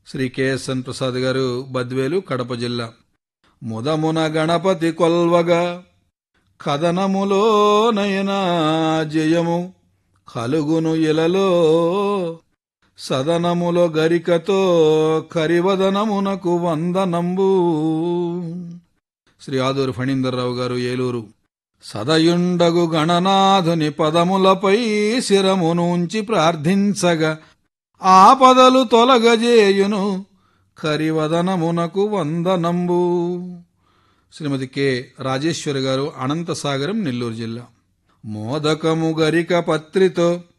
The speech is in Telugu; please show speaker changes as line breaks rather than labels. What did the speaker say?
శ్రీ కెఎస్ఎన్ ప్రసాద్ గారు బద్వేలు కడప జిల్లా ముదమున గణపతి కొల్వగా కథనములో నయనా జయము కలుగును ఇలలో సదనములో గరికతో కరివదనమునకు వందనంబు శ్రీ ఆదూరు ఫణీందర్రావు గారు ఏలూరు సదయుండగు గణనాథుని పదములపై శిరమునుంచి ప్రార్థించగా ఆపదలు తొలగజేయును కరివదనమునకు వందనంబు శ్రీమతి కె రాజేశ్వరి గారు అనంతసాగరం నెల్లూరు జిల్లా మోదకము గరిక పత్రితో